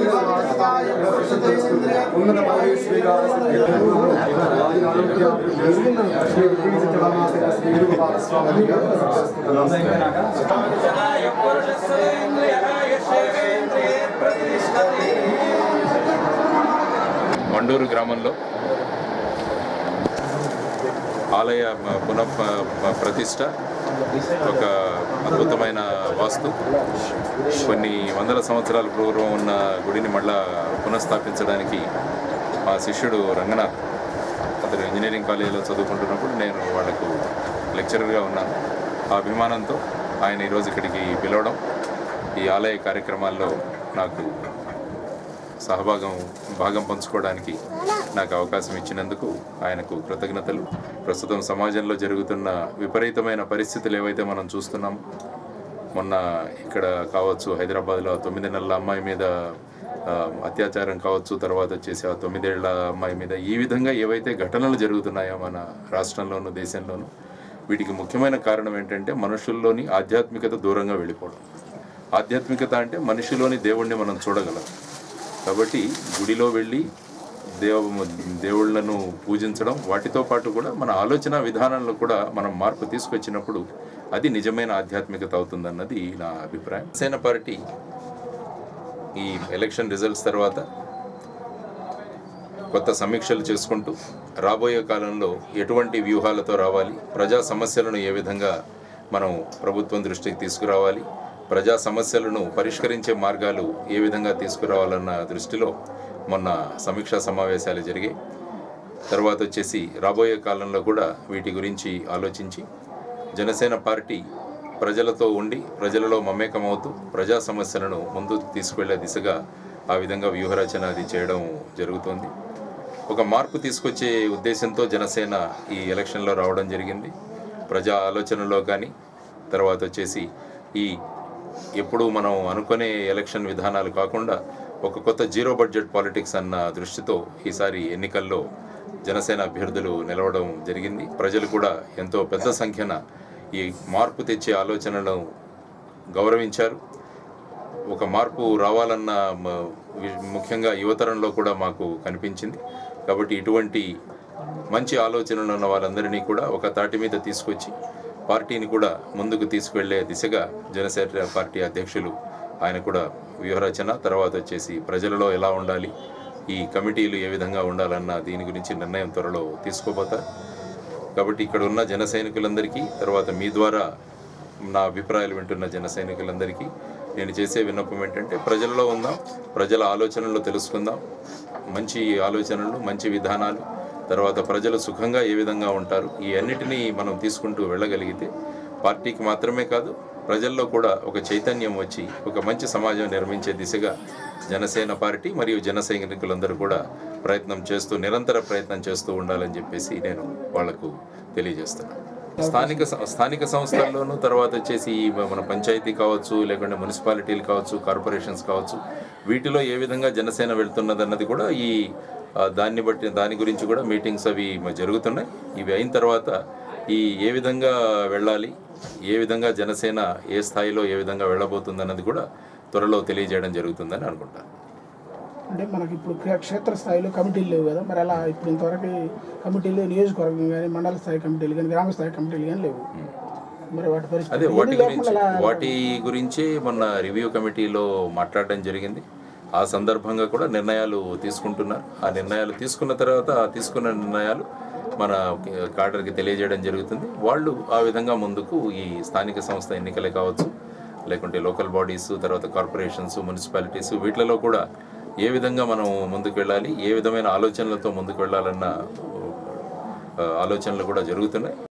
ఉన్నత పదవి మండూరు గ్రామంలో ఆలయ మ- పునః ప- ప్రతిష్ట ఒక అద్భుతమైన వాస్తు కొన్ని వందల సంవత్సరాల పూర్వం ఉన్న గుడిని మళ్ళా పునఃస్థాపించడానికి మా శిష్యుడు రంగనాథ్ అతను ఇంజనీరింగ్ కాలేజీలో చదువుకుంటున్నప్పుడు నేను వాళ్లకు లెక్చరర్గా ఉన్నాను ఆ అభిమానంతో ఆయన ఈరోజు ఇక్కడికి పిలవడం ఈ ఆలయ కార్యక్రమాల్లో నాకు సహభాగం భాగం పంచుకోవడానికి నాకు అవకాశం ఇచ్చినందుకు ఆయనకు కృతజ్ఞతలు ప్రస్తుతం సమాజంలో జరుగుతున్న విపరీతమైన పరిస్థితులు ఏవైతే మనం చూస్తున్నామో మొన్న ఇక్కడ కావచ్చు హైదరాబాద్లో ఆ తొమ్మిది నెలల అమ్మాయి మీద ఆ, అత్యాచారం కావచ్చు తర్వాత వచ్చేసి ఆ తొమ్మిదేళ్ల అమ్మాయి మీద ఈ విధంగా ఏవైతే ఘటనలు జరుగుతున్నాయో మన రాష్ట్రంలోనూ దేశంలోనూ వీటికి ముఖ్యమైన కారణం ఏంటంటే మనుషుల్లోని ఆధ్యాత్మికత దూరంగా వెళ్ళిపోవడం ఆధ్యాత్మికత అంటే మనిషిలోని దేవుణ్ణి మనం చూడగలం కాబట్టి గుడిలో వెళ్ళి దేవ దేవుళ్ళను పూజించడం వాటితో పాటు కూడా మన ఆలోచన విధానంలో కూడా మనం మార్పు తీసుకొచ్చినప్పుడు అది నిజమైన ఆధ్యాత్మికత అవుతుందన్నది నా అభిప్రాయం సేన పార్టీ ఈ ఎలక్షన్ రిజల్ట్స్ తర్వాత కొత్త సమీక్షలు చేసుకుంటూ రాబోయే కాలంలో ఎటువంటి వ్యూహాలతో రావాలి ప్రజా సమస్యలను ఏ విధంగా మనం ప్రభుత్వం దృష్టికి తీసుకురావాలి ప్రజా సమస్యలను పరిష్కరించే మార్గాలు ఏ విధంగా తీసుకురావాలన్న దృష్టిలో మొన్న సమీక్షా సమావేశాలు జరిగాయి తర్వాత వచ్చేసి రాబోయే కాలంలో కూడా వీటి గురించి ఆలోచించి జనసేన పార్టీ ప్రజలతో ఉండి ప్రజలలో మమేకమవుతూ ప్రజా సమస్యలను ముందుకు తీసుకువెళ్లే దిశగా ఆ విధంగా వ్యూహరచన అది చేయడం జరుగుతోంది ఒక మార్పు తీసుకొచ్చే ఉద్దేశంతో జనసేన ఈ ఎలక్షన్లో రావడం జరిగింది ప్రజా ఆలోచనలో కానీ తర్వాత వచ్చేసి ఈ ఎప్పుడు మనం అనుకునే ఎలక్షన్ విధానాలు కాకుండా ఒక కొత్త జీరో బడ్జెట్ పాలిటిక్స్ అన్న దృష్టితో ఈసారి ఎన్నికల్లో జనసేన అభ్యర్థులు నిలవడం జరిగింది ప్రజలు కూడా ఎంతో పెద్ద సంఖ్యన ఈ మార్పు తెచ్చే ఆలోచనలను గౌరవించారు ఒక మార్పు రావాలన్న మ- వి- ముఖ్యంగా యువతరంలో కూడా మాకు కనిపించింది కాబట్టి ఇటువంటి మంచి ఆలోచనలు ఉన్న వాళ్ళందరినీ కూడా ఒక తాటి మీద తీసుకొచ్చి పార్టీని కూడా ముందుకు తీసుకువెళ్ళే దిశగా జనసేన పార్టీ అధ్యక్షులు ఆయన కూడా వ్యూహరచన తర్వాత వచ్చేసి ప్రజలలో ఎలా ఉండాలి ఈ కమిటీలు ఏ విధంగా ఉండాలన్న దీని గురించి నిర్ణయం త్వరలో తీసుకోబోతారు కాబట్టి ఇక్కడ ఉన్న జన సైనికులందరికీ తర్వాత మీ ద్వారా నా అభిప్రాయాలు వింటున్న జన సైనికులందరికీ నేను చేసే విన్నపం ఏంటంటే ప్రజలలో ఉందాం ప్రజల ఆలోచనలు తెలుసుకుందాం మంచి ఆలోచనలు మంచి విధానాలు తర్వాత ప్రజలు సుఖంగా ఏ విధంగా ఉంటారు ఈ అన్నిటినీ మనం తీసుకుంటూ వెళ్ళగలిగితే పార్టీకి మాత్రమే కాదు ప్రజల్లో కూడా ఒక చైతన్యం వచ్చి ఒక మంచి సమాజం నిర్మించే దిశగా జనసేన పార్టీ మరియు జన సైనికులందరూ కూడా ప్రయత్నం చేస్తూ నిరంతర ప్రయత్నం చేస్తూ ఉండాలని చెప్పేసి నేను వాళ్లకు తెలియజేస్తున్నాను స్థానిక స- స్థానిక సంస్థల్లోనూ తర్వాత వచ్చేసి ఈ మన పంచాయతీ కావచ్చు లేకుంటే మున్సిపాలిటీలు కావచ్చు కార్పొరేషన్స్ కావచ్చు వీటిలో ఏ విధంగా జనసేన వెళ్తున్నదన్నది కూడా ఈ ఆ, దాన్ని బట్టి దాని గురించి కూడా మీటింగ్స్ అవి మ- జరుగుతున్నాయి ఇవి అయిన తర్వాత ఈ ఏ విధంగా వెళ్ళాలి ఏ విధంగా జనసేన ఏ స్థాయిలో ఏ విధంగా వెళ్ళబోతుందన్నది కూడా త్వరలో తెలియజేయడం జరుగుతుందని అనుకుంటాను అంటే మనకి ఇప్పుడు క్షే- క్షేత్ర స్థాయిలో కమిటీలు లేవు కదా మరి అలా ఇప్పుడు ఇంతవరకు కమిటీలు నియోజకవర్గం కానీ మండల స్థాయి కమిటీలు కానీ గ్రామ స్థాయి కమిటీలు కానీ లేవు మరి వాటి పరిస్థితి అదే వాటి ఇవన్నీ గురించి లేకుండా అలా- వాటి గురించి మొన్న రివ్యూ కమిటీలో మాట్లాడడం జరిగింది ఆ సందర్భంగా కూడా నిర్ణయాలు తీసుకుంటున్నారు ఆ నిర్ణయాలు తీసుకున్న తర్వాత ఆ తీసుకున్న నిర్ణయాలు మన కాడర్కి తెలియజేయడం జరుగుతుంది వాళ్ళు ఆ విధంగా ముందుకు ఈ స్థానిక సంస్థ ఎన్నికలే కావచ్చు లేకుంటే లోకల్ బాడీస్ తర్వాత కార్పొరేషన్స్ మున్సిపాలిటీస్ వీటిలలో కూడా ఏ విధంగా మనం ముందుకు వెళ్ళాలి ఏ విధమైన ఆలోచనలతో ముందుకు వెళ్ళాలన్న ఆ, ఆలోచనలు కూడా జరుగుతున్నాయి